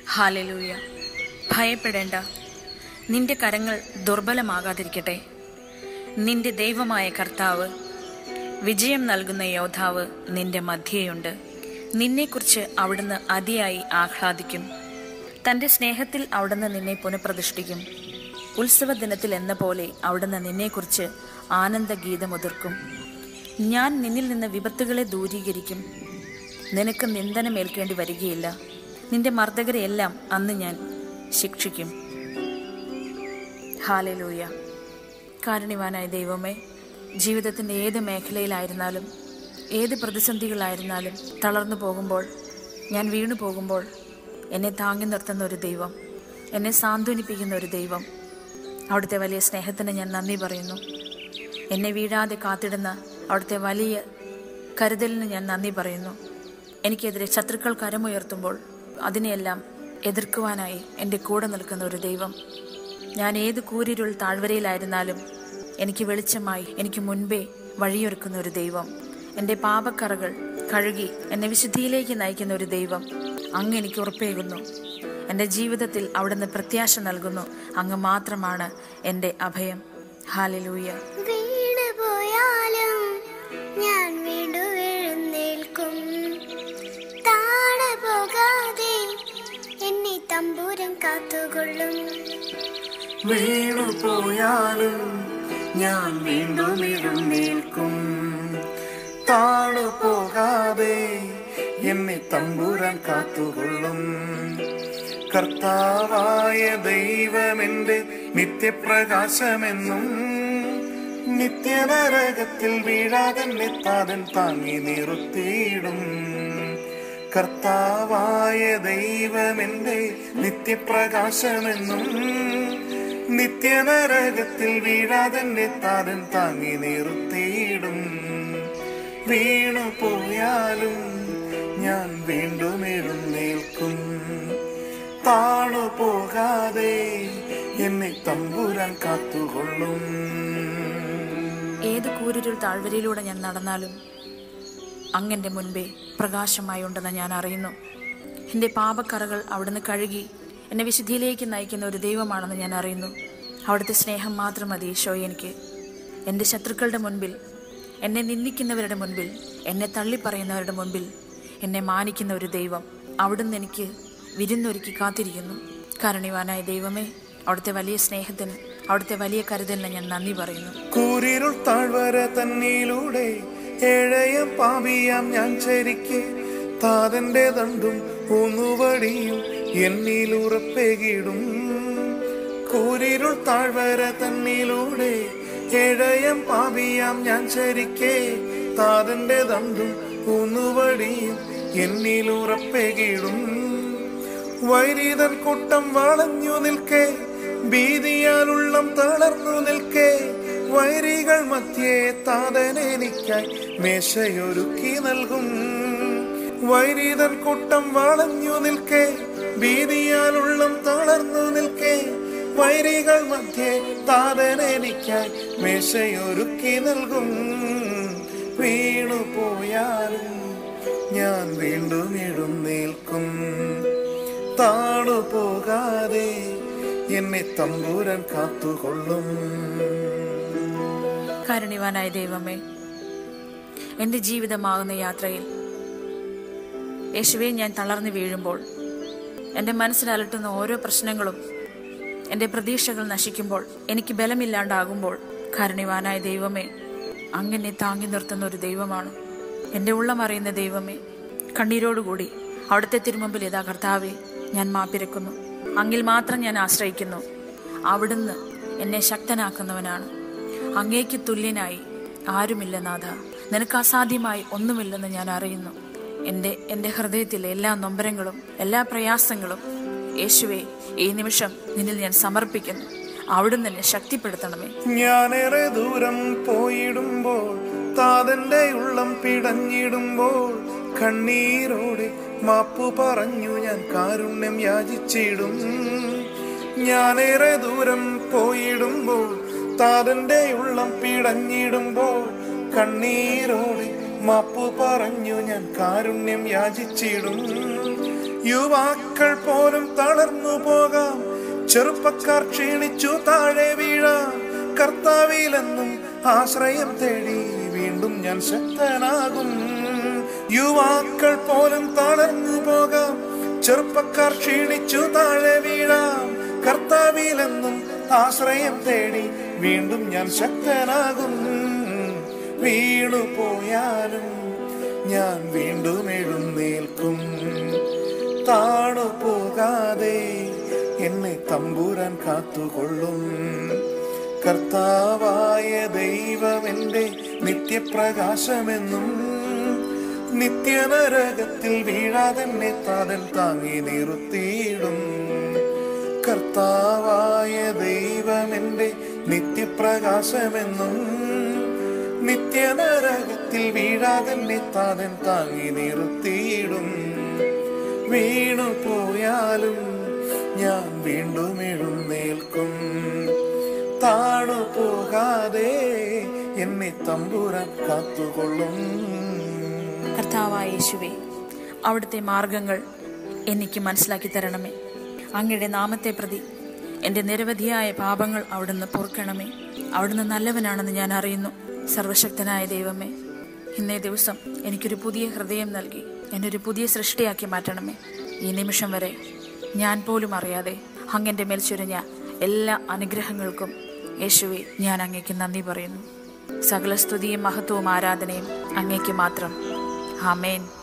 hallelujah ഭയപ്പെടേണ്ട നിന്റെ കരങ്ങൾ ദുർബലമാകാതിരിക്കട്ടെ നിന്റെ ദൈവമായ കർത്താവ് വിജയം നൽകുന്ന യോദ്ധാവ് നിന്റെ മധ്യേയുണ്ട് നിന്നെക്കുറിച്ച് അവിടുന്ന് അതിയായി ആഹ്ലാദിക്കും തന്റെ സ്നേഹത്തിൽ അവിടുന്ന് നിന്നെ പുനഃപ്രതിഷ്ഠിക്കും ഉത്സവ ദിനത്തിൽ എന്ന പോലെ അവിടുന്ന് നിന്നെക്കുറിച്ച് ആനന്ദഗീതമുതിർക്കും ഞാൻ നിന്നിൽ നിന്ന് വിപത്തുകളെ ദൂരീകരിക്കും നിനക്ക് നിന്ദനമേൽക്കേണ്ടി വരികയില്ല നിന്റെ മർദ്ദകരെയെല്ലാം അന്ന് ഞാൻ ശിക്ഷിക്കും ഹാലലൂയ കാരുണ്യവാനായ ദൈവമേ ജീവിതത്തിൻ്റെ ഏത് മേഖലയിലായിരുന്നാലും ഏത് പ്രതിസന്ധികളായിരുന്നാലും തളർന്നു പോകുമ്പോൾ ഞാൻ വീണു പോകുമ്പോൾ എന്നെ താങ്ങി നിർത്തുന്ന ഒരു ദൈവം എന്നെ സാന്ത്വനിപ്പിക്കുന്ന ഒരു ദൈവം അവിടുത്തെ വലിയ സ്നേഹത്തിന് ഞാൻ നന്ദി പറയുന്നു എന്നെ വീഴാതെ കാത്തിടുന്ന അവിടുത്തെ വലിയ കരുതലിന് ഞാൻ നന്ദി പറയുന്നു എനിക്കെതിരെ ശത്രുക്കൾ കരമുയർത്തുമ്പോൾ അതിനെയെല്ലാം എതിർക്കുവാനായി എൻ്റെ കൂടെ നിൽക്കുന്ന ഒരു ദൈവം ഞാൻ ഏത് കൂരിരുൾ താഴ്വരയിലായിരുന്നാലും എനിക്ക് വെളിച്ചമായി എനിക്ക് മുൻപേ വഴിയൊരുക്കുന്ന ഒരു ദൈവം എൻ്റെ പാപക്കറകൾ കഴുകി എന്നെ വിശുദ്ധിയിലേക്ക് നയിക്കുന്ന ഒരു ദൈവം അങ്ങ് എനിക്ക് ഉറപ്പേകുന്നു എൻ്റെ ജീവിതത്തിൽ അവിടുന്ന് പ്രത്യാശ നൽകുന്നു അങ്ങ് മാത്രമാണ് എൻ്റെ അഭയം ഹാലലൂയ വീണ് പോയാലും ഞാൻ വീണ്ടും എഴുന്നേൽക്കും താഴെ പോകാതെ എന്നെ തമ്പൂരൻ കാത്തുകൊള്ളും വീണു പോയാലും ഞാൻ വീണ്ടും എഴുന്നേൽക്കും താണു പോകാതെ എന്നെ തമ്പുരാൻ കാത്തുകൊള്ളും കർത്താവായ ദൈവമെന്റെ നിത്യപ്രകാശമെന്നും നിത്യനരകത്തിൽ വീഴാതെന്നെ താതൻ താങ്ങി നിർത്തിയിടും കർത്താവായ ദൈവമെന്റെ നിത്യപ്രകാശമെന്നും നിത്യനരകത്തിൽ വീഴാതെന്നെ താതൻ താങ്ങി നിർത്തിയിടും വീണു പോയാലും ഞാൻ വീണ്ടും എഴുന്നേൽക്കും താണു പോകാതെ എന്നെ തമ്പുരാൻ കാത്തുകൊള്ളും ഏത് കൂരിരുൾ താഴ്വരയിലൂടെ ഞാൻ നടന്നാലും അങ്ങൻ്റെ മുൻപേ പ്രകാശമായി ഉണ്ടെന്ന് ഞാൻ അറിയുന്നു എൻ്റെ പാപക്കറകൾ അവിടുന്ന് കഴുകി എന്നെ വിശുദ്ധിയിലേക്ക് നയിക്കുന്ന ഒരു ദൈവമാണെന്ന് ഞാൻ അറിയുന്നു അവിടുത്തെ സ്നേഹം മാത്രം മതി ഈശോ എനിക്ക് എൻ്റെ ശത്രുക്കളുടെ മുൻപിൽ എന്നെ നിന്ദിക്കുന്നവരുടെ മുൻപിൽ എന്നെ തള്ളിപ്പറയുന്നവരുടെ മുൻപിൽ എന്നെ മാനിക്കുന്ന ഒരു ദൈവം അവിടുന്ന് എനിക്ക് വിരുന്നൊരുക്കി കാത്തിരിക്കുന്നു കാരുണ്യവാനായ ദൈവമേ അവിടുത്തെ വലിയ സ്നേഹത്തിന് അവിടുത്തെ വലിയ കരുതലിന് ഞാൻ നന്ദി പറയുന്നു കൂരിരുൾ താഴ്വര തന്നിലൂടെ ഏഴയം പാപിയാം ഞാൻ ചരിക്കെ താതന്റെ ദണ്ടും ഊന്നുവടിയും എന്നിൽ ഉറപ്പെകിടും കൂരിരുൾ താഴ്വര തന്നിലൂടെ ഏഴയം പാപിയാം ഞാൻ ചരിക്കെ താതന്റെ ദണ്ടും ഊന്നുവടിയും എന്നിൽ ഉറപ്പെകിടും വൈരീതൻ കൂട്ടം വളഞ്ഞു നിൽക്കെ ഭീതിയാലുള്ളം തളർന്നു നിൽക്കെ വൈരികൾ മധ്യേ താതനെനിക്കായി മേശയൊരുക്കി നൽകും വൈരീതൻ കൂട്ടം വളഞ്ഞു നിൽക്കെ ഭീതിയാലുള്ളം തളർന്നു നിൽക്കെ വൈരികൾ മധ്യേ താതനെനിക്കായി മേശയൊരുക്കി നൽകും വീണു പോയാലും ഞാൻ വീണ്ടും എഴുന്നേൽക്കും താണു പോകാതെ എന്നെ തമ്പൂരൻ കാത്തുകൊള്ളും കാരുണ്യവാനായ ദൈവമേ എൻ്റെ ജീവിതമാകുന്ന യാത്രയിൽ യേശുവെ ഞാൻ തളർന്നു വീഴുമ്പോൾ എൻ്റെ മനസ്സിലലട്ടുന്ന ഓരോ പ്രശ്നങ്ങളും എൻ്റെ പ്രതീക്ഷകൾ നശിക്കുമ്പോൾ എനിക്ക് ബലമില്ലാണ്ടാകുമ്പോൾ കാരുണ്യവാനായ ദൈവമേ അങ്ങനെ താങ്ങി നിർത്തുന്ന ഒരു ദൈവമാണ് എൻ്റെ ഉള്ളം അറിയുന്ന ദൈവമേ കണ്ണീരോടുകൂടി അവിടുത്തെ തിരുമുമ്പിൽ ഇതാ കർത്താവെ ഞാൻ മാപ്പിരക്കുന്നു അങ്ങിൽ മാത്രം ഞാൻ ആശ്രയിക്കുന്നു അവിടുന്ന് എന്നെ ശക്തനാക്കുന്നവനാണ് അങ്ങേക്ക് തുല്യനായി ആരുമില്ല നാഥ നിനക്ക് അസാധ്യമായി ഒന്നുമില്ലെന്ന് ഞാൻ അറിയുന്നു എൻ്റെ എൻ്റെ ഹൃദയത്തിലെ എല്ലാ നൊമ്പരങ്ങളും എല്ലാ പ്രയാസങ്ങളും യേശുവെ ഈ നിമിഷം നിന്നിൽ ഞാൻ സമർപ്പിക്കുന്നു അവിടുന്ന് എന്നെ ശക്തിപ്പെടുത്തണമേ ഞാനേറെ ദൂരം പോയിടുമ്പോൾ താതന്റെ ഉള്ളം പിടഞ്ഞിടുമ്പോൾ കണ്ണീരോടെ മാപ്പു പറഞ്ഞു ഞാൻ കാരുണ്യം യാചിച്ചിടും ഞാനേറെ ദൂരം പോയിടുമ്പോൾ താതന്റെ ഉള്ളം പിടഞ്ഞിടുമ്പോൾ കണ്ണീരോടെ മാപ്പു പറഞ്ഞു ഞാൻ കാരുണ്യം യാചിച്ചിടും യുവാക്കൾ പോലും തളർന്നു പോകാം ചെറുപ്പക്കാർ ക്ഷീണിച്ചു താഴെ വീഴാം കർത്താവിലെന്നും ആശ്രയം തേടി വീണ്ടും ഞാൻ ശക്തനാകും യുവാക്കൾ പോലും തളർന്നു പോകാം ചെറുപ്പക്കാർ ക്ഷീണിച്ചു താഴെ വീഴാം കർത്താവിലെന്നും ആശ്രയം തേടി വീണ്ടും ഞാൻ ശക്തനാകും വീണു പോയാലും ഞാൻ വീണ്ടും എഴുന്നേൽക്കും താണു പോകാതെ എന്നെ തമ്പൂരാൻ കാത്തുകൊള്ളും കർത്താവായ ദൈവം എൻ്റെ നിത്യപ്രകാശമെന്നും നിത്യനരകത്തിൽ വീഴാതെന്നെ താതൻ താങ്ങി നിർത്തിയിടും കർത്താവായ ദൈവം എൻ്റെ നിത്യപ്രകാശമെന്നും നിത്യനരകത്തിൽ വീഴാതെന്നെ താതൻ താങ്ങി നിർത്തിയിടും വീണു പോയാലും ഞാൻ വീണ്ടും എഴുന്നേൽക്കും താണു പോകാതെ എന്നെ തമ്പുരാൻ കാത്തുകൊള്ളും കർത്താവായ യേശുവേ അവിടുത്തെ മാർഗങ്ങൾ എനിക്ക് മനസ്സിലാക്കി തരണമേ അങ്ങയുടെ നാമത്തെ പ്രതി എൻ്റെ നിരവധിയായ പാപങ്ങൾ അവിടുന്ന് പൊറുക്കണമേ അവിടുന്ന് നല്ലവനാണെന്ന് ഞാൻ അറിയുന്നു സർവശക്തനായ ദൈവമേ ഇന്നേ ദിവസം എനിക്കൊരു പുതിയ ഹൃദയം നൽകി എന്നൊരു പുതിയ സൃഷ്ടിയാക്കി മാറ്റണമേ ഈ നിമിഷം വരെ ഞാൻ പോലും അറിയാതെ അങ്ങൻ്റെ മേൽ ചുരഞ്ഞ എല്ലാ അനുഗ്രഹങ്ങൾക്കും യേശുവെ ഞാൻ അങ്ങേക്ക് നന്ദി പറയുന്നു സകല സ്തുതിയും മഹത്വവും ആരാധനയും അങ്ങേക്ക് മാത്രം ആമേൻ